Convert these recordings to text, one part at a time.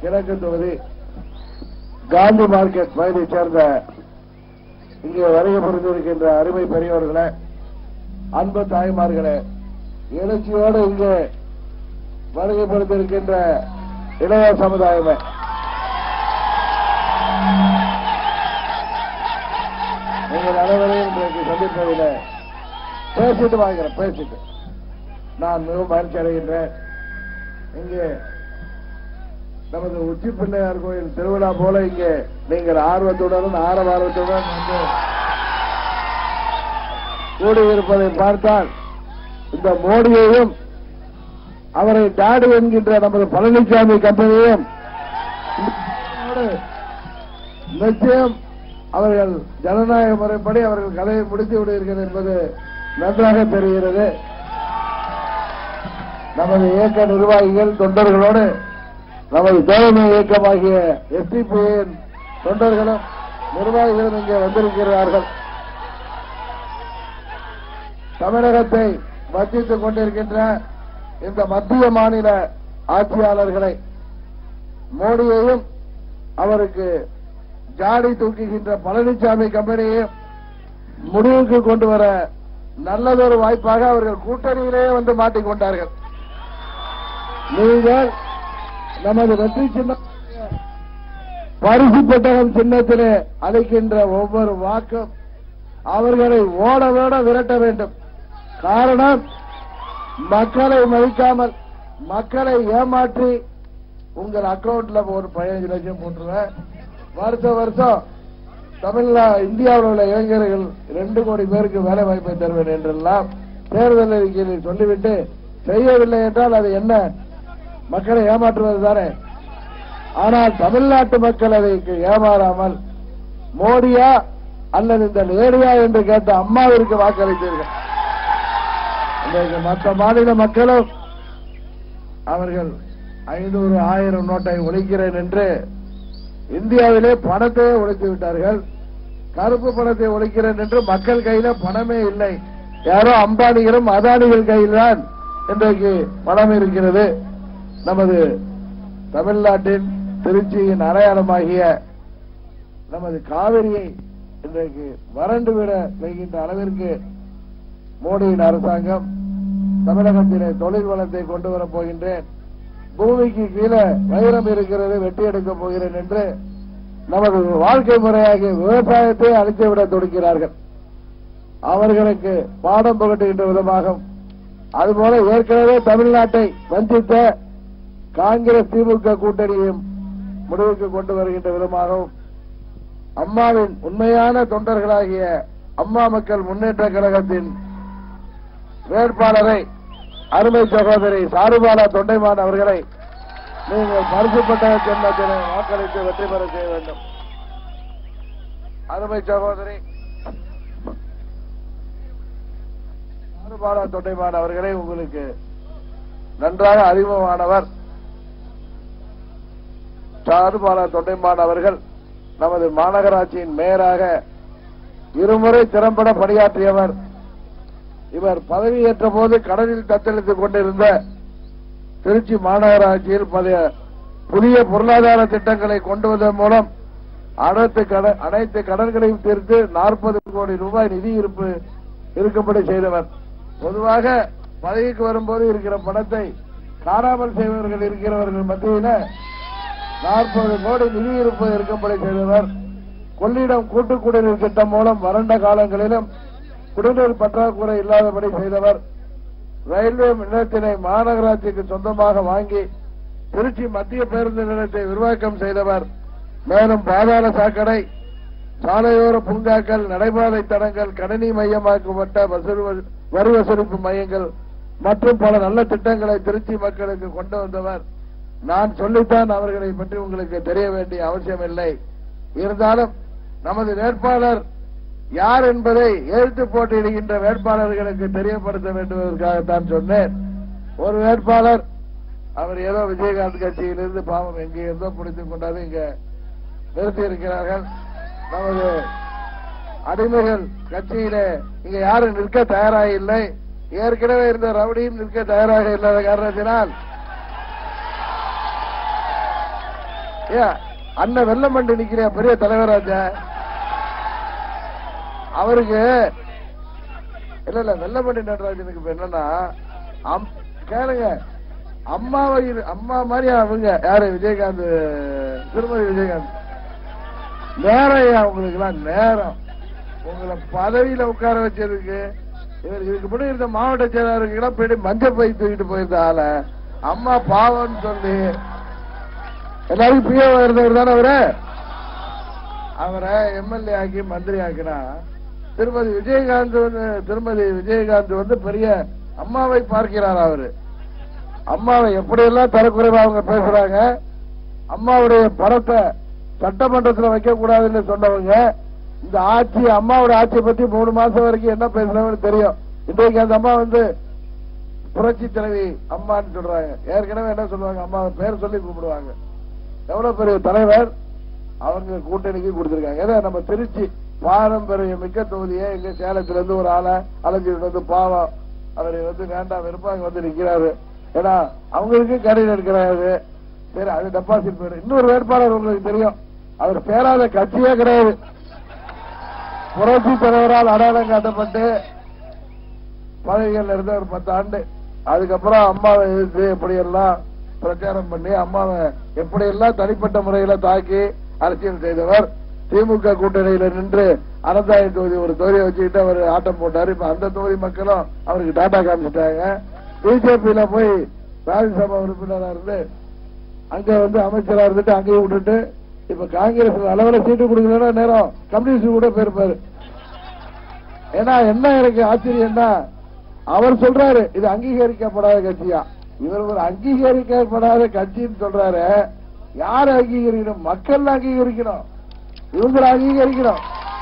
கிழக்கு தொகுதி காந்தி மார்க்கெட் பகுதியைச் சேர்ந்த இங்கே வருகை புரிந்திருக்கின்ற அருமை பெரியவர்களே அன்பு தாய்மார்களே எழுச்சியோடு இங்கே வருகை புரிந்திருக்கின்ற இளைய சமுதாயமே நீங்கள் அனைவரையும் இன்றைக்கு சந்திப்பதில் பேசிட்டு வாங்கிறேன் பேசிட்டு நான் மிகவும் மகிழ்ச்சி அடைகின்றேன் இங்கே நமது உச்சி பிள்ளையார் கோயில் திருவிழா போல இங்கே நீங்கள் ஆர்வத்துடன் ஆரவாரத்துடன் வந்து கூடியிருப்பதை பார்த்தால் இந்த மோடியையும் அவரை டாடி என்கின்ற நமது பழனிசாமி கம்பெனியையும் நிச்சயம் அவர்கள் ஜனநாயக முறைப்படி அவர்கள் கதையை முடித்து விடுவீர்கள் என்பது நன்றாக தெரிகிறது நமது இயக்க நிர்வாகிகள் தொண்டர்களோடு நமது தோழமை இயக்கமாகிய எஸ்டிபியின் தொண்டர்களும் நிர்வாகிகளும் இங்கே வந்திருக்கிறார்கள் தமிழகத்தை வஞ்சித்துக் கொண்டிருக்கின்ற இந்த மத்திய மாநில ஆட்சியாளர்களை மோடியையும் அவருக்கு ஜாடி தூக்குகின்ற பழனிசாமி கம்பெனியையும் முடிவுக்கு கொண்டு வர நல்லதொரு வாய்ப்பாக அவர்கள் கூட்டணியிலேயே வந்து மாட்டிக்கொண்டார்கள் நீங்கள் நமது வெற்றி சின்னம் பரிசு பெட்டகம் சின்னத்திலே அளிக்கின்ற ஒவ்வொரு வாக்கும் அவர்களை ஓட ஓட விரட்ட வேண்டும் காரணம் மக்களை மதிக்காமல் மக்களை ஏமாற்றி உங்கள் அக்கவுண்ட்ல ஒரு பதினஞ்சு லட்சம் போட்டுருவேன் வருஷ வருஷம் தமிழ்நா இந்தியாவில் உள்ள இளைஞர்கள் ரெண்டு கோடி பேருக்கு வேலை வாய்ப்பை தருவேன் என்றெல்லாம் தேர்தல் அறிக்கையில் சொல்லிவிட்டு செய்யவில்லை என்றால் அது என்ன மக்களை ஏமாற்றுவது தானே ஆனால் தமிழ்நாட்டு மக்கள் அதற்கு ஏமாறாமல் மோடியா அல்லது இந்த லேடியா என்று கேட்ட அம்மாவிற்கு வாக்களித்தீர்கள் இன்றைக்கு மற்ற மாநில மக்களும் அவர்கள் ஐநூறு ஆயிரம் நோட்டை ஒழிக்கிறேன் என்று இந்தியாவிலே பணத்தையே ஒழித்து விட்டார்கள் கருப்பு பணத்தை ஒழிக்கிறேன் என்று மக்கள் கையில பணமே இல்லை யாரோ அம்பானிகளும் அதானிகள் கையில் தான் இன்றைக்கு பணம் இருக்கிறது நமது தமிழ்நாட்டின் திருச்சியின் அடையாளமாகிய நமது காவிரியை இன்றைக்கு வறண்டு விட செய்கின்ற அளவிற்கு மோடியின் அரசாங்கம் தமிழகத்திலே தொழில் வளத்தை கொண்டு வரப் போகின்றேன் பூமிக்கு கீழே வைரம் இருக்கிறது வெட்டி எடுக்கப் போகிறேன் என்று நமது வாழ்க்கை முறையாகிய விவசாயத்தை அழித்துவிட துடிக்கிறார்கள் அவர்களுக்கு பாடம் புகட்டுகின்ற விதமாகவும் அதுபோல ஏற்கனவே தமிழ்நாட்டை வஞ்சித்த காங்கிரஸ் திமுக கூட்டணியும் முடிவுக்கு கொண்டு வருகின்ற விதமாகவும் அம்மாவின் உண்மையான தொண்டர்களாகிய அம்மா மக்கள் முன்னேற்ற கழகத்தின் வேட்பாளரை அருமை சகோதரி சாருபாலா தொண்டைமான் அவர்களை நீங்கள் பரிசுப்பட்ட சின்னத்தினை வாக்களித்து வெற்றி பெற செய்ய வேண்டும் அருமை சகோதரி சாருபாலா தொண்டைமான் அவர்களை உங்களுக்கு நன்றாக அறிமுகமானவர் சாருபாலா தொண்டைமான் அவர்கள் நமது மாநகராட்சியின் மேயராக இருமுறை திறம்பட பணியாற்றியவர் இவர் பதவியேற்ற போது கடலில் தத்தளித்துக் கொண்டிருந்த திருச்சி மாநகராட்சியில் பல புதிய பொருளாதார திட்டங்களை கொண்டு வந்ததன் மூலம் அனைத்து கடன் அனைத்து கடன்களையும் தீர்த்து நாற்பது கோடி ரூபாய் நிதி இருப்பு இருக்கும்படி செய்தவர் பொதுவாக பதவிக்கு வரும்போது இருக்கிற பணத்தை காணாமல் செய்பவர்கள் இருக்கிறவர்கள் மத்தியில நாற்பது கோடி நிதி இருப்பு இருக்கும்படி செய்தவர் கொள்ளிடம் கூட்டு குடிநீர் திட்டம் மூலம் வறண்ட காலங்களிலும் குடிநீர் பற்றாக்குறை இல்லாதபடி செய்தவர் ரயில்வே நிலையத்தினை மாநகராட்சிக்கு சொந்தமாக வாங்கி திருச்சி மத்திய பேருந்து நிலையத்தை விரிவாக்கம் செய்தவர் மேலும் பாதாள சாக்கடை சாலையோர பூங்காக்கள் நடைபாதை தடங்கள் கணினி மையமாக்கப்பட்ட வசூல் வரி வசூலிப்பு மையங்கள் மற்றும் பல நல்ல திட்டங்களை திருச்சி மக்களுக்கு கொண்டு வந்தவர் நான் சொல்லித்தான் அவர்களை பற்றி உங்களுக்கு தெரிய வேண்டிய அவசியம் இல்லை இருந்தாலும் நமது வேட்பாளர் யார் என்பதை எழுத்து போட்டியிடுகின்ற வேட்பாளர்களுக்கு தெரியப்படுத்த வேண்டுவதற்காகத்தான் சொன்னேன் ஒரு வேட்பாளர் அவர் ஏதோ விஜயகாந்த் கட்சியிலிருந்து பாவம் எங்கே இருந்தோ பிடித்துக் கொண்டாது இங்க நிறுத்தி இருக்கிறார்கள் நமது அடிமைகள் கட்சியிலே இங்க யாரும் நிற்க தயாராக இல்லை ஏற்கனவே இருந்த ரவுடியும் நிற்க தயாராக இல்லாத காரணத்தினால் ஏன் அண்ணன் வெள்ளமண்டி நிக்கிற பெரிய தலைவராச்ச அவருக்கு இல்ல இல்ல வெள்ளமண்டி நடராஜனுக்கு இப்ப என்னன்னா அம்- கேளுங்க அம்மாவை இரு- அம்மா மாதிரி அவங்க யாரு விஜயகாந்த் திருமதி விஜயகாந்த் நேரம் ஐயா உங்களுக்கு எல்லாம் நேரம் உங்களை பதவியில உட்கார வச்சதுக்கு இவர் இதுக்கு முன்னாடி இருந்த மாவட்ட செயலாளருக்கு எல்லாம் போயிட்டு மஞ்சள் பை தூக்கிட்டு போயிருந்த ஆள அம்மா பாவம்னு சொல்லி எல்லாருக்கும் பிஏ இருந்தவர் தானே அவரு அவரை எம்எல்ஏ ஆக்கி மந்திரி ஆக்கினா திருமதி விஜயகாந்த் வந்து திருமதி விஜயகாந்த் வந்து பெரிய அம்மாவை பார்க்கிறார் அவரு அம்மாவை எப்படியெல்லாம் தரக்குறைவா அவங்க பேசுறாங்க அம்மாவுடைய படத்தை சட்டமன்றத்தில் வைக்க கூடாதுன்னு சொன்னவங்க இந்த ஆட்சி அம்மாவோட ஆட்சியை பத்தி மூணு மாசம் வரைக்கும் என்ன பேசுறாங்கன்னு தெரியும் இன்றைக்கு அந்த அம்மா வந்து புரட்சி தலைவி அம்மான்னு சொல்றாங்க ஏற்கனவே என்ன சொல்லுவாங்க அம்மா பேர் சொல்லி கூப்பிடுவாங்க எவ்வளவு பெரிய தலைவர் அவங்க கூட்டணிக்கு கொடுத்திருக்காங்க ஏன்னா நம்ம திருச்சி பாரம்பரிய மிக்க தொகுதியை எங்க சேலத்துல இருந்து ஒரு ஆளை அலைஞ்சிட்டு வந்து பாவம் அவர் வந்து வேண்டாம் விருப்பாங்க வந்து நிக்கிறாரு ஏன்னா அவங்களுக்கு கரையில் எடுக்கிறாரு சரி அது டெபாசிட் போயிடும் இன்னொரு வேட்பாளர் உங்களுக்கு தெரியும் அவர் பேராத கட்சியே கிடையாது புரட்சி தலைவரால் அடையாளம் காட்டப்பட்டு பதவிகள் இருந்த ஒரு பத்து ஆண்டு அதுக்கப்புறம் அம்மாவை எதிர்த்து எப்படியெல்லாம் பிரச்சாரம் பண்ணி அம்மாவை எப்படியெல்லாம் தனிப்பட்ட முறையில தாக்கி அரசியல் செய்தவர் திமுக கூட்டணியில நின்று அனந்தாய தொகுதி ஒரு தொகுதியை வச்சுக்கிட்டு அவர் ஆட்டம் போட்டாரு இப்ப அந்த தொகுதி மக்களும் அவருக்கு டாடா காமிச்சிட்டாங்க பிஜேபியில போய் ராஜ்யசபா உறுப்பினரா இருந்து அங்க வந்து அமைச்சரா இருந்துட்டு அங்கேயே விட்டுட்டு இப்ப காங்கிரஸ் அளவுல சீட்டு கொடுக்கலன்னா நேரம் கம்யூனிஸ்ட் கூட போயிருப்பாரு ஏன்னா என்ன எனக்கு ஆச்சரியம்னா அவர் சொல்றாரு இது அங்கீகரிக்கப்படாத கட்சியா இவர் ஒரு அங்கீகரிக்கப்படாத கட்சின்னு சொல்றாரு யார் அங்கீகரிக்கணும் மக்கள் அங்கீகரிக்கணும் இவங்களை அங்கீகரிக்கணும்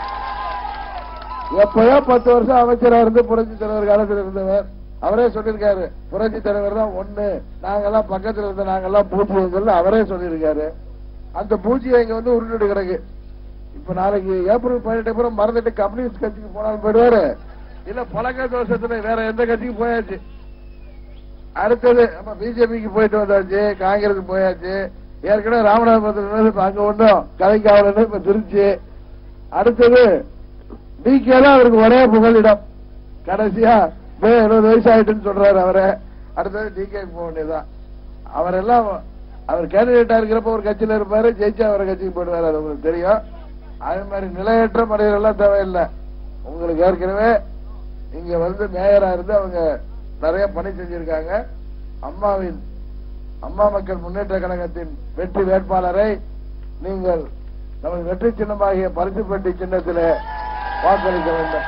எப்பயோ பத்து வருஷம் அமைச்சரா இருந்து புரட்சி தலைவர் காலத்தில் இருந்தவர் அவரே சொல்லியிருக்காரு புரட்சி தலைவர் தான் ஒண்ணு நாங்கெல்லாம் பக்கத்துல இருந்த நாங்கெல்லாம் பூஜ்ஜியங்கள் அவரே சொல்லியிருக்காரு அந்த பூஜ்ஜியம் இங்க வந்து உருண்டு கிடக்கு இப்ப நாளைக்கு ஏப்ரல் பதினெட்டு அப்புறம் மறந்துட்டு கம்யூனிஸ்ட் கட்சிக்கு போனாலும் போயிடுவாரு இல்ல பழக்க தோஷத்துல வேற எந்த கட்சிக்கு போயாச்சு அடுத்தது நம்ம பிஜேபிக்கு போயிட்டு வந்தாச்சு காங்கிரஸ் போயாச்சு ஏற்கனவே ராமநாதபுரத்துல இப்ப அங்க ஒன்றும் கதைக்காவலன்னு இப்ப திருச்சி அடுத்தது டிகே தான் அவருக்கு ஒரே புகலிடம் கடைசியா மே எழுபது வயசு ஆயிட்டுன்னு சொல்றாரு அவரை அடுத்தது டிகே போக வேண்டியதுதான் அவரெல்லாம் அவர் கேண்டிடேட்டா இருக்கிறப்ப ஒரு கட்சியில இருப்பாரு ஜெயிச்சா அவரை கட்சிக்கு போயிடுவாரு அது உங்களுக்கு தெரியும் அதே மாதிரி நிலையற்ற மனிதர்கள் தேவையில்லை உங்களுக்கு ஏற்கனவே இங்க வந்து மேயரா இருந்து அவங்க நிறைய பணி செஞ்சிருக்காங்க அம்மாவின் அம்மா மக்கள் முன்னேற்ற கழகத்தின் வெற்றி வேட்பாளரை நீங்கள் நமது வெற்றி சின்னமாகிய பரிசு பெட்டி சின்னத்திலே வாக்களிக்க வேண்டும்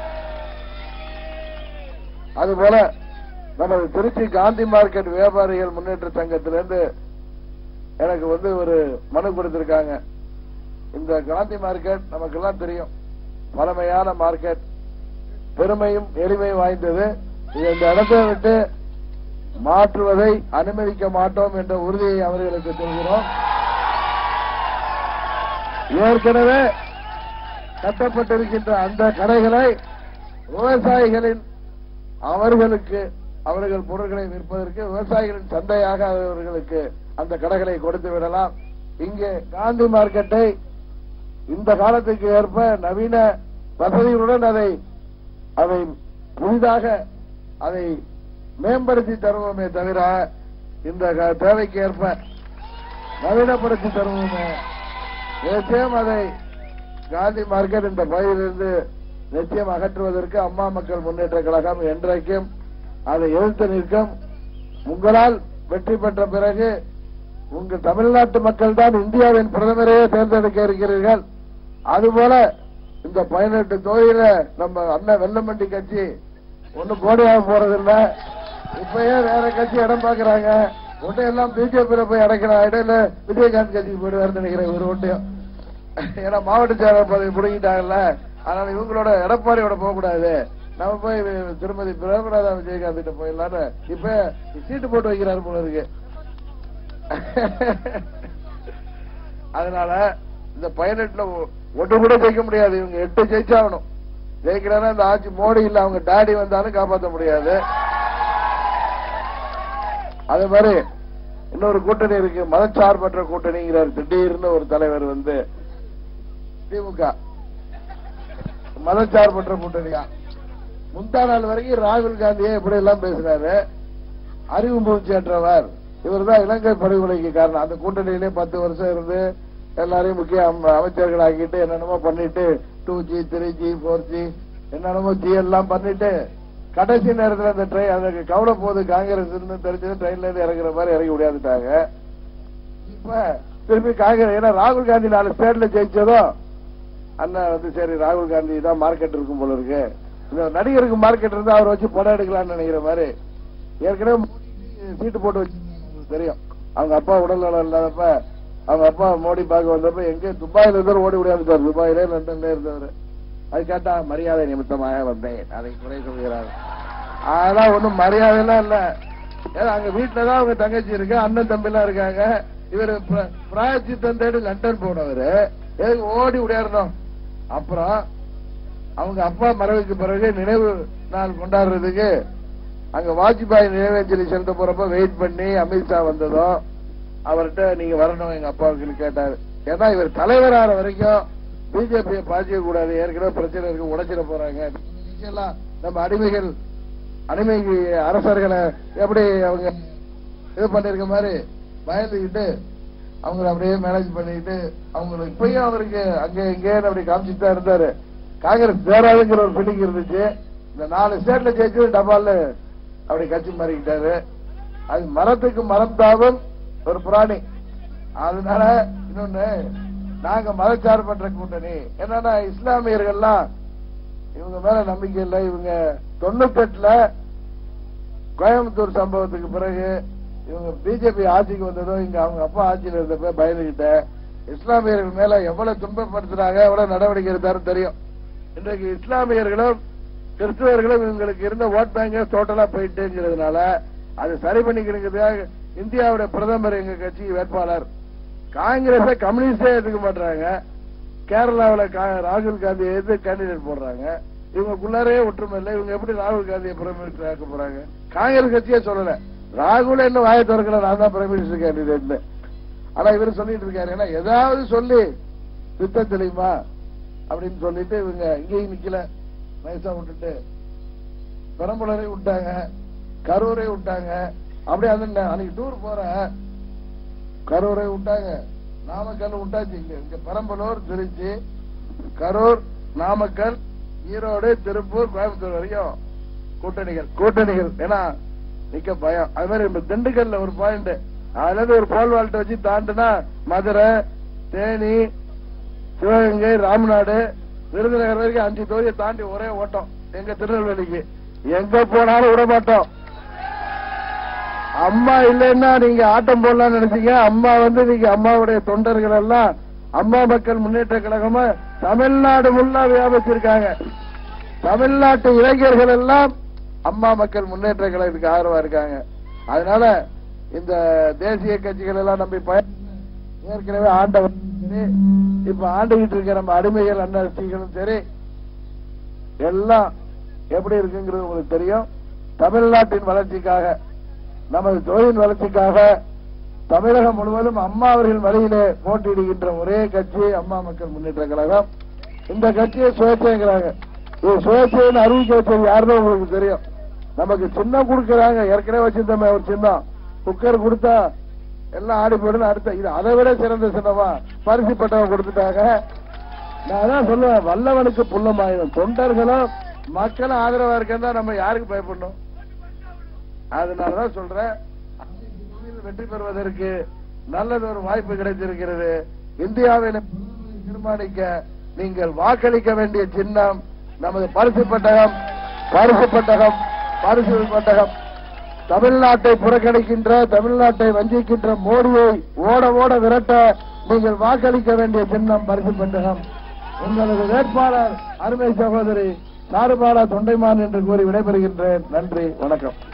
அதுபோல நமது திருச்சி காந்தி மார்க்கெட் வியாபாரிகள் முன்னேற்ற சங்கத்திலிருந்து எனக்கு வந்து ஒரு மனு கொடுத்திருக்காங்க இந்த காந்தி மார்க்கெட் நமக்கெல்லாம் தெரியும் பழமையான மார்க்கெட் பெருமையும் எளிமையும் வாய்ந்தது இது இந்த இடத்தை விட்டு மாற்றுவதை அனுமதிக்க மாட்டோம் என்ற உறுதியை அவர்களுக்கு தருகிறோம் ஏற்கனவே கட்டப்பட்டிருக்கின்ற அந்த கடைகளை விவசாயிகளின் அவர்களுக்கு அவர்கள் பொருட்களை விற்பதற்கு விவசாயிகளின் சந்தையாக அவர்களுக்கு அந்த கடைகளை கொடுத்து விடலாம் இங்கே காந்தி மார்க்கெட்டை இந்த காலத்துக்கு ஏற்ப நவீன வசதிகளுடன் அதை அதை புதிதாக அதை மேம்படுத்தி தருவோமே தவிர இந்த க- தேவைக்கு ஏற்ப நவீனப்படுத்தி தருவோமே நிச்சயம் அதை காந்தி மார்க்கெட் இந்த பகுதியிலிருந்து நிச்சயம் அகற்றுவதற்கு அம்மா மக்கள் முன்னேற்ற கழகம் என்றைக்கும் அதை எதிர்த்து நிற்கும் உங்களால் வெற்றி பெற்ற பிறகு உங்கள் தமிழ்நாட்டு மக்கள் தான் இந்தியாவின் பிரதமரையே தேர்ந்தெடுக்க இருக்கிறீர்கள் அதுபோல இந்த பதினெட்டு தொகுதியில நம்ம அண்ணன் வெள்ளமண்டி கட்சி ஒன்னும் கோடியாக போறதில்ல இப்பயே வேற கட்சி இடம் பாக்குறாங்க ஒன்றை எல்லாம் பிஜேபியில போய் அடைக்கிறான் இடையில விஜயகாந்த் கட்சிக்கு போயிடுவாருன்னு நினைக்கிறேன் ஒரு ஒன்றையும் ஏன்னா மாவட்ட செயலர் பதவி பிடிக்கிட்டாங்கல்ல அதனால இவங்களோட எடப்பாடியோட போக கூடாது நம்ம போய் திருமதி பிரேமராதா விஜயகாந்த் கிட்ட போயிடலான்னு இப்ப சீட்டு போட்டு வைக்கிறாரு போல இருக்கு அதனால இந்த பதினெட்டுல ஒன்று கூட ஜெயிக்க முடியாது இவங்க எட்டு ஜெயிச்சாகணும் ஜெயிக்கிறாங்கன்னா இந்த ஆட்சி மோடி இல்ல அவங்க டாடி வந்தாலும் காப்பாற்ற முடியாது அதே மாதிரி இன்னொரு கூட்டணி இருக்கு மதச்சார்பற்ற கூட்டணிங்கிறார் திடீர்னு ஒரு தலைவர் வந்து திமுக மதச்சார்பற்ற கூட்டணியா முந்தா நாள் வரைக்கும் ராகுல் காந்தியே இப்படி எல்லாம் பேசினாரு அறிவு மூச்சேற்றவர் இவர் தான் இலங்கை படுகொலைக்கு காரணம் அந்த கூட்டணியிலே பத்து வருஷம் இருந்து எல்லாரையும் முக்கிய அம- அமைச்சர்கள் ஆக்கிட்டு என்னென்னமோ பண்ணிட்டு two G three G four G என்னென்னமோ ஜி எல்லாம் பண்ணிட்டு கடைசி நேரத்தில் அந்த ட்ரெயின் அதுக்கு கவலை போகுது காங்கிரஸ் தெரிஞ்சது ட்ரெயின்ல இருந்து இறங்குற மாதிரி இறங்கி முடியாதுட்டாங்க இப்ப திருப்பி காங்கிரஸ் ஏன்னா ராகுல் காந்தி நாலு ஸ்டேட்ல ஜெயிச்சதும் அண்ணா வந்து சரி ராகுல் காந்தி தான் மார்க்கெட் இருக்கும் போல இருக்கு இந்த நடிகருக்கு மார்க்கெட் இருந்தா அவர் வச்சு படம் எடுக்கலாம்னு நினைக்கிற மாதிரி ஏற்கனவே மோடிக்கு சீட்டு போட்டு வச்சு உங்களுக்கு தெரியும் அவங்க அப்பா உடல் நலம் இல்லாதப்ப அவங்க அப்பா மோடி பார்க்க வந்தப்ப எங்க துபாயில இருந்தவர் ஓடி ஓடியாந்துட்டார் துபாயிலே லண்டன்ல இருந்தவர் அது கேட்டா மரியாதை நிமித்தமாக வந்தேன் அதை குறை சொல்கிறார் அதெல்லாம் ஒண்ணும் மரியாதைலாம் இல்ல ஏன்னா அங்க வீட்டுல தான் அவங்க தங்கச்சி இருக்கு அண்ணன் தம்பி எல்லாம் இருக்காங்க இவரு பிர- பிராயச்சித்தம் தேடி லண்டன் போனவரு எதுக்கு ஓடி விளையாடணும் அப்புறம் அவங்க அப்பா மறைவுக்கு பிறகு நினைவு நாள் கொண்டாடுறதுக்கு அங்க வாஜ்பாய் நினைவஞ்சலி செலுத்த போறப்ப வெயிட் பண்ணி அமித்ஷா வந்ததும் அவர்கிட்ட நீங்க வரணும் எங்க அப்பாவுக்கு கேட்டாரு ஏன்னா இவர் தலைவரான வரைக்கும் பிஜேபியை பாதிக்க கூடாது ஏற்கனவே பிரச்சனை இருக்கு உடைச்சிட போறாங்க எல்லாம் நம்ம அடிமைகள் அடிமை அரசர்களை எப்படி அவங்க இது பண்ணிருக்க மாதிரி பயந்துக்கிட்டு அவங்கள அப்படியே மேனேஜ் பண்ணிக்கிட்டு அவங்களுக்கு இப்பயும் அவருக்கு அங்க இங்கே அப்படி காமிச்சிட்டு தான் இருந்தாரு காங்கிரஸ் சேராதுங்கிற ஒரு ஃபீலிங் இருந்துச்சு இந்த நாலு ஸ்டேட்ல ஜெயிச்சு டபால்ல அப்படி கட்சி மாறிக்கிட்டாரு அது மரத்துக்கு மரம் தாவும் ஒரு பிராணி அதனால இன்னொன்னு நாங்க மதச்சார்பற்ற கூட்டணி என்னன்னா இஸ்லாமியர்கள்லாம் இவங்க மேல நம்பிக்கை இல்லை இவங்க தொண்ணூத்தெட்டுல கோயம்புத்தூர் சம்பவத்துக்கு பிறகு இவங்க பிஜேபி ஆட்சிக்கு வந்ததும் இங்க அவங்க அப்பா ஆட்சியில் இருந்தப்ப பயந்துகிட்ட இஸ்லாமியர்கள் மேல எவ்வளவு துன்பப்படுத்துறாங்க எவ்வளவு நடவடிக்கை எடுத்தாரு தெரியும் இன்றைக்கு இஸ்லாமியர்களும் கிறிஸ்துவர்களும் இவங்களுக்கு இருந்த ஓட் பேங்க டோட்டலா போயிட்டுங்கிறதுனால அது சரி பண்ணிக்கிறதுக்காக இந்தியாவுடைய பிரதமர் எங்க கட்சி வேட்பாளர் காங்கிரஸ கம்யூனிஸ்டே எடுக்க மாட்டாங்க கேரளாவுல கா- ராகுல் காந்தி எதிர்த்து கேண்டிடேட் போடுறாங்க இவங்களுக்குள்ளாரே ஒற்றுமை இல்லை இவங்க எப்படி ராகுல் காந்தியை பிரைம் மினிஸ்டர் ஆக்க போறாங்க காங்கிரஸ் கட்சியே சொல்லல ராகுல் என்ன வாயை திறக்கல நான் தான் பிரைம் மினிஸ்டர் கேண்டிடேட் ஆனா இவர் சொல்லிட்டு இருக்காரு ஏன்னா ஏதாவது சொல்லி திட்டம் தெரியுமா அப்படின்னு சொல்லிட்டு இவங்க இங்கேயும் நிக்கல நைசா விட்டுட்டு பெரம்பலூரை விட்டாங்க கரூரை விட்டாங்க அப்படியே அந்த அன்னைக்கு டூர் போறேன் கரூரை விட்டாங்க நாமக்கல் விட்டாச்சு இங்க இங்க பெரம்பலூர் திருச்சி கரூர் நாமக்கல் ஈரோடு திருப்பூர் கோயம்புத்தூர் வரைக்கும் கூட்டணிகள் கூட்டணிகள் ஏன்னா நிக்க பயம் அது மாதிரி இப்ப திண்டுக்கல்ல ஒரு பாயிண்ட் அதுல இருந்து ஒரு போல் வால்ட்ட வச்சு தாண்டுனா மதுரை தேனி சிவகங்கை ராமநாடு விருதுநகர் வரைக்கும் அஞ்சு தொகுதியை தாண்டி ஒரே ஓட்டம் எங்க திருநெல்வேலிக்கு எங்க போனாலும் விட மாட்டோம் அம்மா இல்லைன்னா நீங்க ஆட்டம் போடலாம்னு நினைச்சீங்க அம்மா வந்து நீங்க அம்மாவுடைய தொண்டர்கள் எல்லாம் அம்மா மக்கள் முன்னேற்ற கழகமா தமிழ்நாடு முல்லா வியாபிச்சிருக்காங்க தமிழ்நாட்டு இளைஞர்கள் எல்லாம் அம்மா மக்கள் முன்னேற்ற கழகத்துக்கு ஆதரவா இருக்காங்க அதனால இந்த தேசிய கட்சிகள் எல்லாம் நம்பி பயன் ஏற்கனவே ஆண்டவர் சரி இப்ப ஆண்டுகிட்டு இருக்க நம்ம அடிமைகள் அண்ணாச்சிகளும் சரி எல்லாம் எப்படி இருக்குங்கிறது உங்களுக்கு தெரியும் தமிழ்நாட்டின் வளர்ச்சிக்காக நமது தொழிலின் வளர்ச்சிக்காக தமிழகம் முழுவதும் அம்மா அவர்கள் வழியிலே போட்டியிடுகின்ற ஒரே கட்சி அம்மா மக்கள் முன்னேற்ற கழகம் இந்த கட்சியை சுயேட்சைங்கிறாங்க இது சுயேட்சைன்னு அறிவிக்க வச்சது யாருன்னு உங்களுக்கு தெரியும் நமக்கு சின்னம் கொடுக்கறாங்க ஏற்கனவே வச்சிருந்தோமே ஒரு சின்னம் குக்கர் கொடுத்தா எல்லாம் ஆடி போயிடும் அடுத்த இது அதை விட சிறந்த சின்னமா பரிசு பட்டவங்க கொடுத்துட்டாங்க நான் அதான் சொல்லுவேன் வல்லவனுக்கு புல்லமாயிடும் தொண்டர்களும் மக்களும் ஆதரவா இருக்கா நம்ம யாருக்கு பயப்படணும் அதனாலதான் சொல்றேன் அரசியலில் வெற்றி பெறுவதற்கு நல்லது ஒரு வாய்ப்பு கிடைத்திருக்கிறது இந்தியாவில் தீர்மானிக்க நீங்கள் வாக்களிக்க வேண்டிய சின்னம் நமது பரிசு பெட்டகம் பரிசு பெட்டகம் பரிசு பெட்டகம் தமிழ்நாட்டை புறக்கணிக்கின்ற தமிழ்நாட்டை வஞ்சிக்கின்ற மோடியை ஓட ஓட விரட்ட நீங்கள் வாக்களிக்க வேண்டிய சின்னம் பரிசு பெட்டகம் உங்களது வேட்பாளர் அருமை சகோதரி சாருபாலா தொண்டைமான் என்று கூறி விடைபெறுகின்றேன் நன்றி வணக்கம்